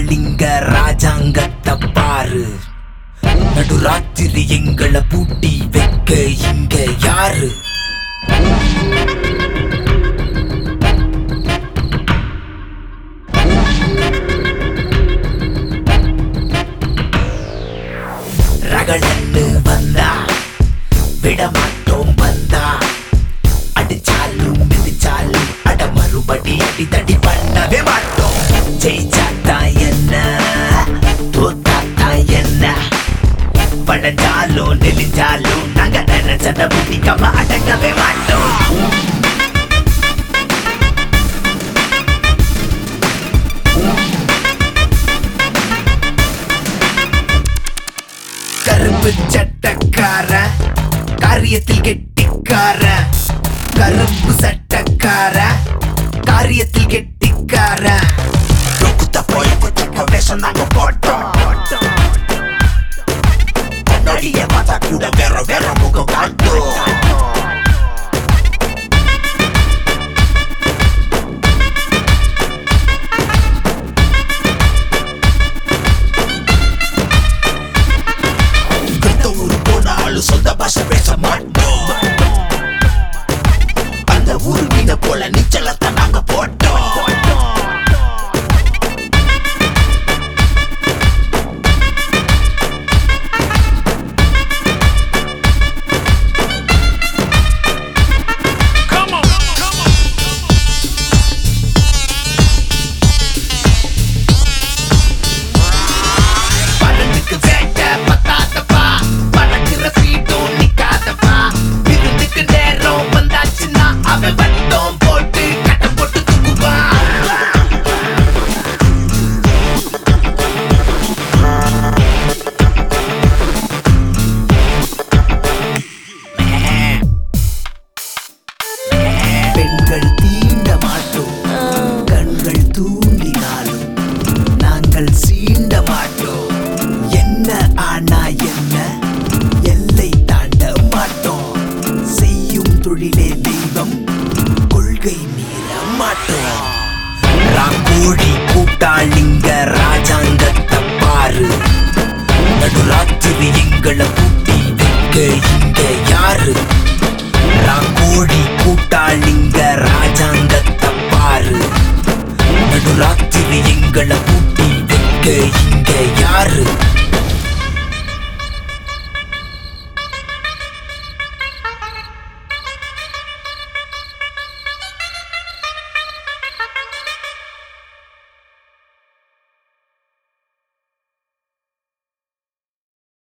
கூட்டாளிங்க ராஜாங்கத்தை பாரு நடுராத்திரி எங்களை பூட்டி வைக்க இங்க யாரு ரகளன்னு வந்தா விடமாட்டோம் வந்தா அடிச்சாலும் மிதிச்சாலும் அட மறுபடி அடி தடி பண்ணவே மாட்டோம் ஜெயிச்சாத்தா என்ன தோத்தாத்தா என்ன படைஞ்சாலும் நெளிஞ்சாலும் நாங்க நினைச்சத முடிக்காம அடங்கவே மாட்டோம் கரும்பு சட்டக்கார காரியத்தில் கெட்டிக்கார கரும்பு சட்டக்கார காரியத்தில் கெட்டிக்கார குத்த போய் குத்த வேஷம் நாங்க போட்டோம் கண்ணாடிய பார்த்தா கூட வேற வேற முகம் காட்டும் எந்த ஊரு போனாலும் சொந்த பாஷை பேச மாட்டோம் அந்த ஊரு மீன போல நீச்சலத்தை நாங்க போட்டோம் பலனுக்கு வேட்ட பத்தாதப்பா பறக்கிற ஸ்பீடும் நிக்காதப்பா விருந்துக்கு நேரம் வந்தாச்சுன்னா அவன் வட்டம் போட்டு கட்டம் போட்டு தூக்குவான் பெண்கள் தீண்ட மாட்டோம் கண்கள் தூண்டினாலும் நாங்கள் சீண்ட மாட்டோம் என்ன ஆனா என்ன எல்லை தாண்ட மாட்டோம் செய்யும் தொழிலே தெய்வம் கொள்கை மீற மாட்டோம் ராங்கோழி கூட்டாளிங்க ராஜாங்கத்தை பாரு நடுராத்திரி எங்களை பூட்டி வைக்க இங்க யாரு ராங்கோழி கூட்டாளிங்க ராஜாங்கத்தை பாரு நடுராத்திரி எங்களை பூட்டி வைக்க இங்க யாரு